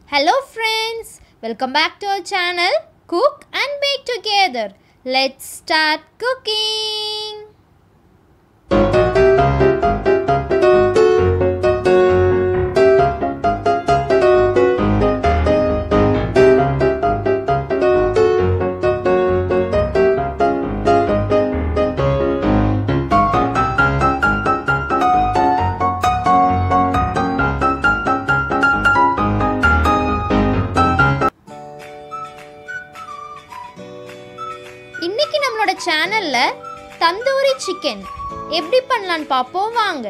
Hello friends, welcome back to our channel Cook and Bake Together. Let's start cooking. இன்னைக்கு நம்மளோட சேனல்ல tandoori chicken எப்படி பண்ணலான்னு பார்ப்போம் வாங்க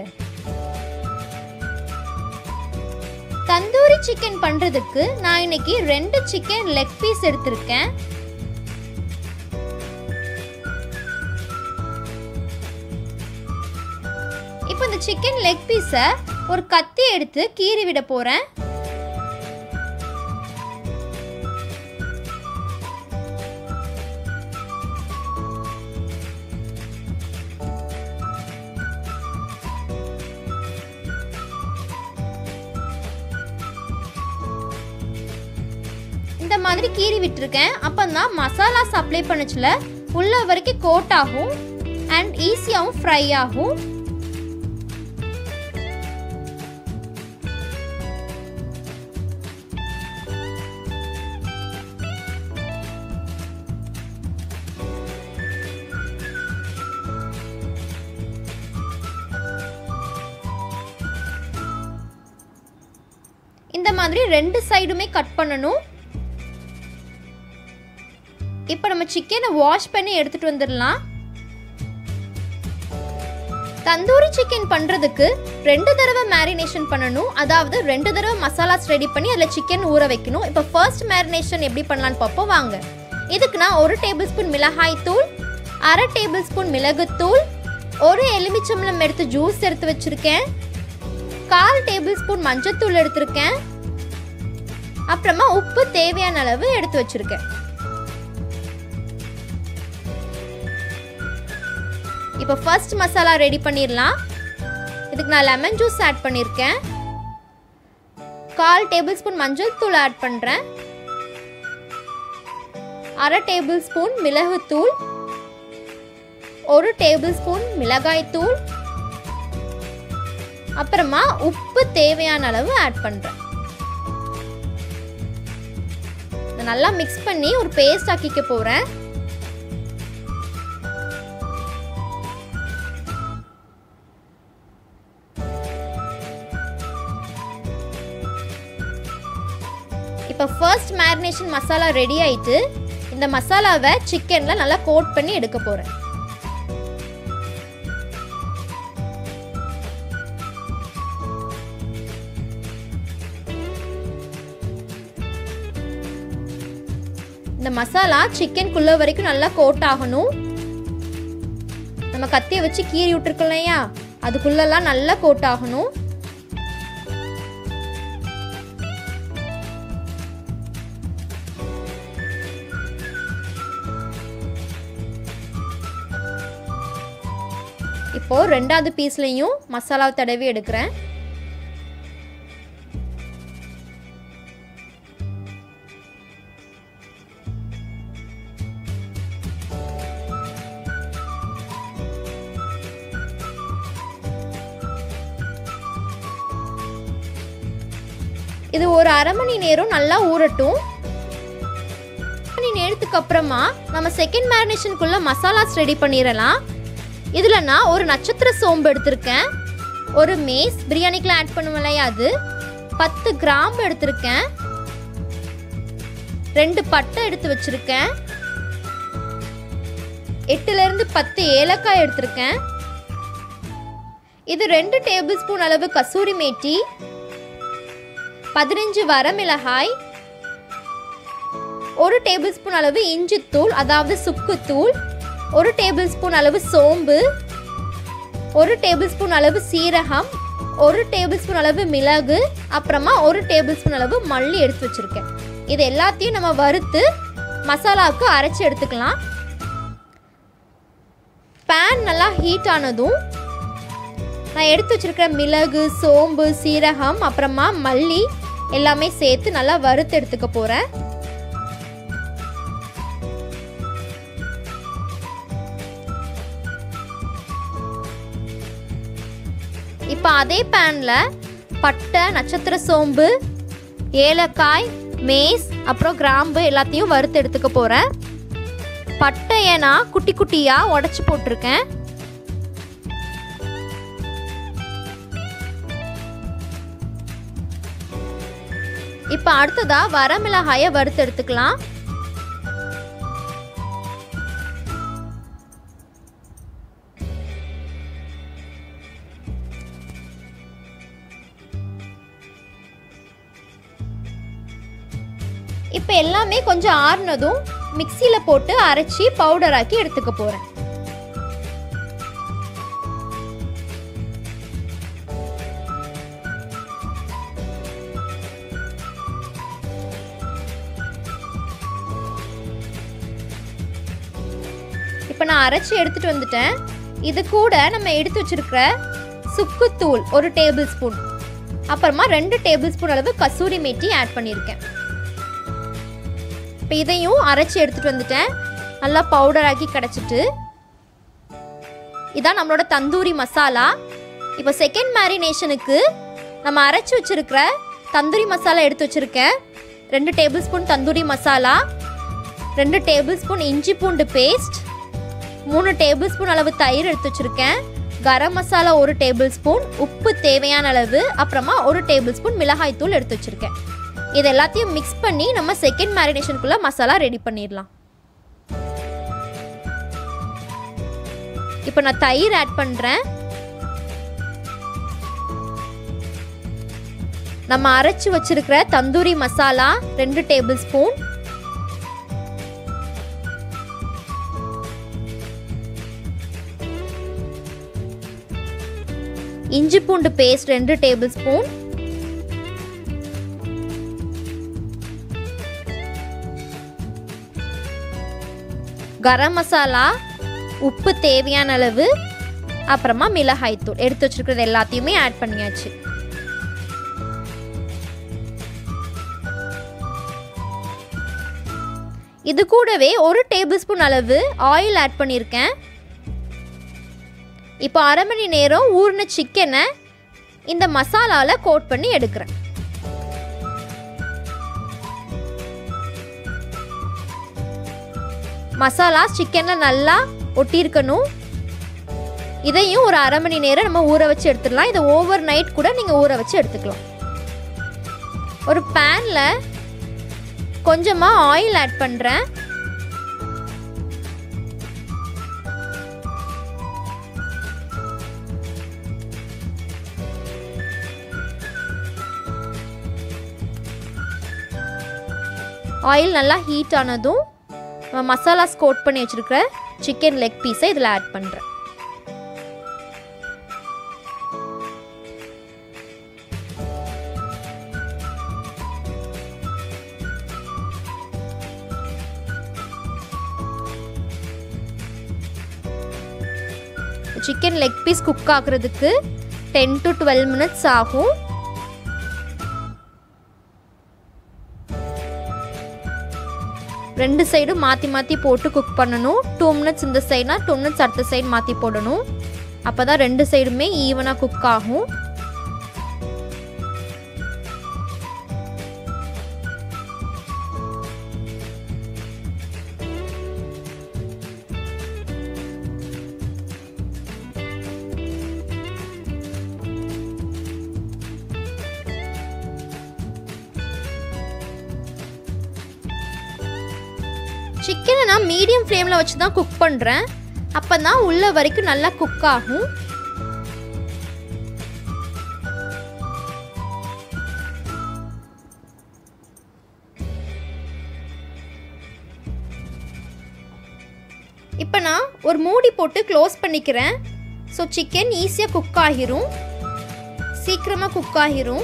தந்தூரி சிக்கன் பண்றதுக்கு நான் இன்னைக்கு ரெண்டு சிக்கன் லெக் பீஸ் எடுத்திருக்கேன் இப்போ இந்த சிக்கன் லெக் பீஸை ஒரு கத்தி எடுத்து கீறி விட போறேன் இந்த மாதிரி கீறி விட்டுருக்கேன் அப்போ தான் மசாலா சப்ளை பண்ணச்சுல உள்ள வரைக்கும் கோட் ஆகும் அண்ட் ஈஸியாகவும் ஃப்ரை ஆகும் இந்த மாதிரி ரெண்டு சைடுமே கட் பண்ணணும் இப்போ நம்ம சிக்கனை வாஷ் பண்ணி எடுத்துட்டு வந்துடலாம் தந்தூரி சிக்கன் பண்ணுறதுக்கு ரெண்டு தடவை மேரினேஷன் பண்ணணும் அதாவது ரெண்டு தடவை மசாலாஸ் ரெடி பண்ணி அதில் சிக்கன் ஊற வைக்கணும் இப்போ ஃபர்ஸ்ட் மேரினேஷன் எப்படி பண்ணலான்னு பார்ப்போம் வாங்க இதுக்கு நான் ஒரு டேபிள் ஸ்பூன் மிளகாய் தூள் அரை டேபிள் ஸ்பூன் மிளகுத்தூள் ஒரு எலுமிச்சம்பழம் எடுத்து ஜூஸ் எடுத்து வச்சுருக்கேன் கால் டேபிள் ஸ்பூன் மஞ்சத்தூள் எடுத்திருக்கேன் அப்புறமா உப்பு தேவையான அளவு எடுத்து வச்சுருக்கேன் இப்போ ஃபர்ஸ்ட் மசாலா ரெடி பண்ணிடலாம் இதுக்கு நான் லெமன் ஜூஸ் ஆட் பண்ணியிருக்கேன் கால் டேபிள் ஸ்பூன் மஞ்சள் தூள் ஆட் பண்ணுறேன் அரை டேபிள் ஸ்பூன் மிளகுத்தூள் ஒரு டேபிள் ஸ்பூன் மிளகாய் தூள் அப்புறமா உப்பு தேவையான அளவு ஆட் பண்ணுறேன் நல்லா மிக்ஸ் பண்ணி ஒரு பேஸ்ட் ஆக்கிக்க போகிறேன் இப்போ ஃபர்ஸ்ட் மேரினேஷன் மசாலா ரெடி ஆயிட்டு இந்த மசாலாவை சிக்கனில் நல்லா கோட் பண்ணி எடுக்க போகிறேன் இந்த மசாலா சிக்கனுக்குள்ள வரைக்கும் நல்லா கோட் ஆகணும் நம்ம கத்தியை வச்சு கீறி விட்டுருக்கோம் இல்லையா அதுக்குள்ளெல்லாம் நல்லா கோட் ஆகணும் இப்போ ரெண்டாவது பீஸ்லையும் மசாலாவை தடவி எடுக்கிறேன் இது ஒரு அரை மணி நேரம் நல்லா ஊறட்டும் மணி நேரத்துக்கு அப்புறமா நம்ம செகண்ட் மேரினேஷனுக்குள்ள மசாலாஸ் ரெடி பண்ணிடலாம் இதில் நான் ஒரு நட்சத்திர சோம்பு எடுத்திருக்கேன் ஒரு மேஸ் பிரியாணிக்கெலாம் ஆட் பண்ணுவோம் இல்லையா அது பத்து கிராம்பு எடுத்திருக்கேன் ரெண்டு பட்டை எடுத்து வச்சிருக்கேன் எட்டுலேருந்து பத்து ஏலக்காய் எடுத்திருக்கேன் இது ரெண்டு டேபிள் ஸ்பூன் அளவு கசூரி மேட்டி பதினஞ்சு வரமிளகாய் ஒரு டேபிள் ஸ்பூன் அளவு இஞ்சித்தூள் அதாவது சுக்குத்தூள் ஒரு டேபிள் ஸ்பூன் அளவு சோம்பு ஒரு டேபிள் ஸ்பூன் அளவு சீரகம் ஒரு டேபிள் ஸ்பூன் அளவு மிளகு அப்புறமா ஒரு டேபிள் ஸ்பூன் அளவு மல்லி எடுத்து வச்சுருக்கேன் இது எல்லாத்தையும் நம்ம வறுத்து மசாலாவுக்கு அரைச்சி எடுத்துக்கலாம் பேன் நல்லா ஹீட் ஆனதும் நான் எடுத்து வச்சிருக்கிற மிளகு சோம்பு சீரகம் அப்புறமா மல்லி எல்லாமே சேர்த்து நல்லா வறுத்து எடுத்துக்க போகிறேன் இப்போ அதே பேனில் பட்டை நட்சத்திர சோம்பு ஏலக்காய் மேஸ் அப்புறம் கிராம்பு எல்லாத்தையும் வறுத்து எடுத்துக்க போகிறேன் பட்டையை நான் குட்டி குட்டியாக உடச்சி போட்டிருக்கேன் இப்போ அடுத்ததா வரமிளகாயை வறுத்து எடுத்துக்கலாம் இப்போ எல்லாமே கொஞ்சம் ஆறுனதும் மிக்சியில் போட்டு அரைச்சி பவுடராக்கி எடுத்துக்க போகிறேன் இப்போ நான் அரைச்சி எடுத்துட்டு வந்துட்டேன் இது கூட நம்ம எடுத்து வச்சிருக்கிற சுக்குத்தூள் ஒரு டேபிள் ஸ்பூன் அப்புறமா ரெண்டு டேபிள் ஸ்பூன் அளவு கசூரி மேத்தி ஆட் பண்ணியிருக்கேன் இப்போ இதையும் அரைச்சி எடுத்துட்டு வந்துட்டேன் நல்லா பவுடர் ஆக்கி கிடச்சிட்டு இதான் நம்மளோட தந்தூரி மசாலா இப்போ செகண்ட் மேரினேஷனுக்கு நம்ம அரைச்சி வச்சிருக்கிற தந்தூரி மசாலா எடுத்து வச்சிருக்கேன் ரெண்டு டேபிள் ஸ்பூன் தந்தூரி மசாலா ரெண்டு டேபிள் ஸ்பூன் இஞ்சி பூண்டு பேஸ்ட் மூணு டேபிள் ஸ்பூன் அளவு தயிர் எடுத்து வச்சுருக்கேன் கரம் மசாலா ஒரு டேபிள் ஸ்பூன் உப்பு தேவையான அளவு அப்புறமா ஒரு டேபிள் ஸ்பூன் மிளகாய் தூள் எடுத்து வச்சுருக்கேன் இது எல்லாத்தையும் மிக்ஸ் பண்ணி நம்ம செகண்ட் மேரினேஷனுக்குள்ளே மசாலா ரெடி பண்ணிடலாம் இப்போ நான் தயிர் ஆட் பண்ணுறேன் நம்ம அரைச்சி வச்சிருக்கிற தந்தூரி மசாலா ரெண்டு டேபிள் ஸ்பூன் இஞ்சி பூண்டு பேஸ்ட் ரெண்டு டேபிள் ஸ்பூன் கரம் மசாலா உப்பு தேவையான அளவு அப்புறமா மிளகாய் தூள் எடுத்து வச்சிருக்கிறது எல்லாத்தையுமே ஆட் பண்ணியாச்சு இது கூடவே ஒரு டேபிள் ஸ்பூன் அளவு ஆயில் ஆட் பண்ணியிருக்கேன் இப்போ அரை மணி நேரம் ஊறின சிக்கனை இந்த மசாலாவில் கோட் பண்ணி எடுக்கிறேன் மசாலா சிக்கனில் நல்லா ஒட்டியிருக்கணும் இதையும் ஒரு அரை மணி நேரம் நம்ம ஊற வச்சு எடுத்துடலாம் இதை ஓவர் நைட் கூட நீங்கள் ஊற வச்சு எடுத்துக்கலாம் ஒரு பேனில் கொஞ்சமாக ஆயில் ஆட் பண்ணுறேன் ஆயில் நல்லா ஹீட் ஆனதும் நம்ம மசாலாஸ் கோட் பண்ணி வச்சுருக்கிற சிக்கன் லெக் பீஸை இதில் ஆட் பண்ணுறேன் சிக்கன் லெக் பீஸ் குக் ஆகுறதுக்கு டென் டு டுவெல் மினிட்ஸ் ஆகும் ரெண்டு சைடும் மாற்றி மாற்றி போட்டு குக் பண்ணணும் டூ மினிட்ஸ் இந்த சைட்னா டூ மினிட்ஸ் அடுத்த சைடு மாற்றி போடணும் அப்போ தான் ரெண்டு சைடுமே ஈவனாக குக் ஆகும் சிக்கனை நான் மீடியம் ஃப்ளேமில் வச்சு தான் குக் பண்ணுறேன் அப்போ தான் உள்ள வரைக்கும் நல்லா குக் ஆகும் இப்போ நான் ஒரு மூடி போட்டு க்ளோஸ் பண்ணிக்கிறேன் ஸோ சிக்கன் ஈஸியாக குக் ஆகிரும் சீக்கிரமாக குக் ஆகிரும்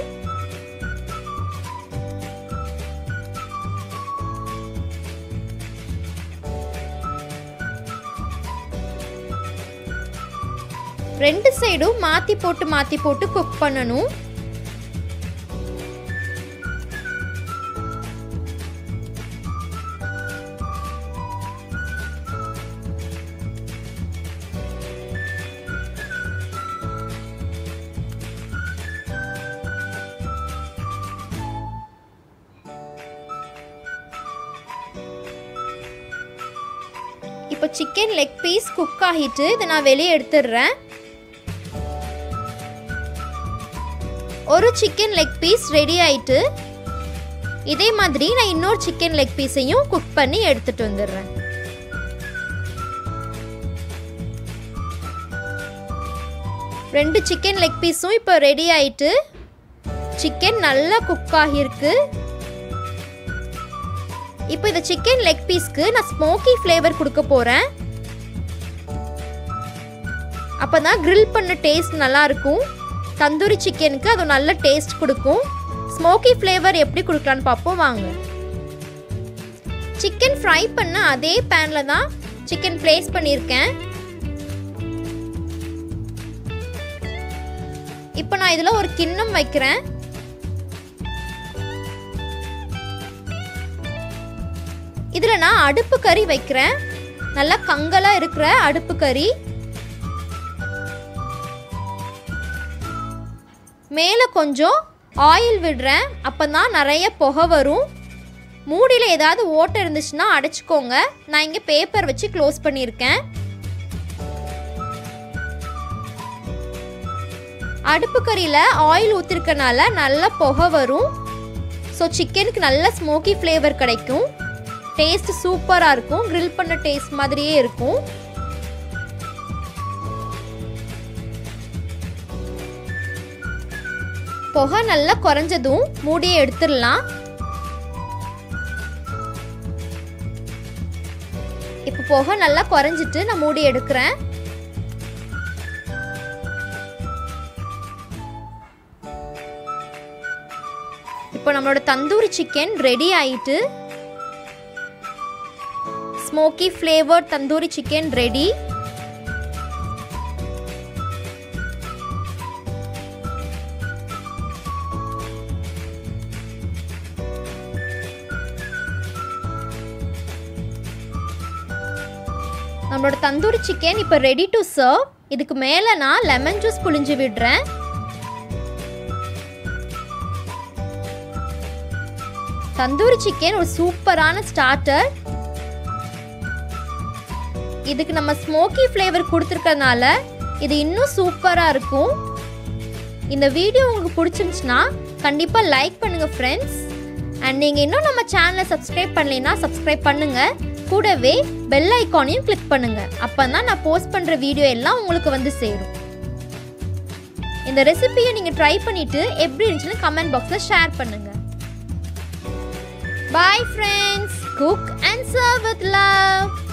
ரெண்டு சைடும் மாற்றி போட்டு மாற்றி போட்டு குக் பண்ணணும் இப்போ சிக்கன் லெக் பீஸ் குக் ஆகிட்டு இதை நான் வெளியே எடுத்துடுறேன் ஒரு சிக்கன் லெக் பீஸ் ரெடி ஆயிட்டு இதே மாதிரி நான் இன்னொரு சிக்கன் லெக் பீஸையும் குக் பண்ணி எடுத்துட்டு வந்துடுறேன் ரெண்டு சிக்கன் லெக் பீஸும் இப்போ ரெடி ஆயிட்டு சிக்கன் நல்லா குக் ஆகியிருக்கு இப்போ இந்த சிக்கன் லெக் பீஸ்க்கு நான் ஸ்மோக்கி ஃப்ளேவர் கொடுக்க போகிறேன் அப்போ தான் க்ரில் பண்ண டேஸ்ட் நல்லா இருக்கும் தந்தூரி சிக்கனுக்கு அது நல்ல டேஸ்ட் கொடுக்கும் ஸ்மோக்கி ஃப்ளேவர் எப்படி கொடுக்கலான்னு பார்ப்போம் வாங்க சிக்கன் ஃப்ரை பண்ண அதே பேனில் தான் சிக்கன் ப்ளேஸ் பண்ணியிருக்கேன் இப்போ நான் இதில் ஒரு கிண்ணம் வைக்கிறேன் இதில் நான் அடுப்பு கறி வைக்கிறேன் நல்லா கங்கலாக இருக்கிற அடுப்பு கறி மேலே கொஞ்சம் ஆயில் விடுறேன் அப்போ தான் நிறைய புகை வரும் மூடியில் ஏதாவது ஓட்டை இருந்துச்சுன்னா அடைச்சிக்கோங்க நான் இங்கே பேப்பர் வச்சு க்ளோஸ் பண்ணியிருக்கேன் அடுப்பு கறியில் ஆயில் ஊற்றிருக்கனால நல்லா புகை வரும் ஸோ சிக்கனுக்கு நல்ல ஸ்மோக்கி ஃப்ளேவர் கிடைக்கும் டேஸ்ட் சூப்பராக இருக்கும் க்ரில் பண்ண டேஸ்ட் மாதிரியே இருக்கும் புகை நல்லா குறைஞ்சதும் மூடியை எடுத்துடலாம் இப்போ புகை நல்லா குறைஞ்சிட்டு நான் மூடி எடுக்கிறேன் இப்போ நம்மளோட தந்தூரி சிக்கன் ரெடி ஆயிட்டு smoky flavour tandoori chicken ready நம்மளோட தந்தூரி சிக்கன் இப்போ ரெடி டு சர்வ் இதுக்கு மேலே நான் லெமன் ஜூஸ் புழிஞ்சு விடுறேன் தந்தூரி சிக்கன் ஒரு சூப்பரான ஸ்டார்டர் இதுக்கு நம்ம ஸ்மோக்கி ஃப்ளேவர் கொடுத்துருக்கறனால இது இன்னும் சூப்பராக இருக்கும் இந்த வீடியோ உங்களுக்கு பிடிச்சிருந்துச்சுன்னா கண்டிப்பாக லைக் பண்ணுங்கள் ஃப்ரெண்ட்ஸ் அண்ட் நீங்கள் இன்னும் நம்ம சேனலை சப்ஸ்கிரைப் பண்ணலைன்னா சப்ஸ்கிரைப் பண்ணுங்கள் கூடவே பெல் ஐக்கானையும் கிளிக் பண்ணுங்கள் அப்போ தான் நான் போஸ்ட் பண்ணுற வீடியோ எல்லாம் உங்களுக்கு வந்து சேரும் இந்த ரெசிபியை நீங்கள் ட்ரை பண்ணிவிட்டு எப்படி இருந்துச்சுன்னு கமெண்ட் பாக்ஸில் ஷேர் பண்ணுங்கள் bye friends cook and serve with love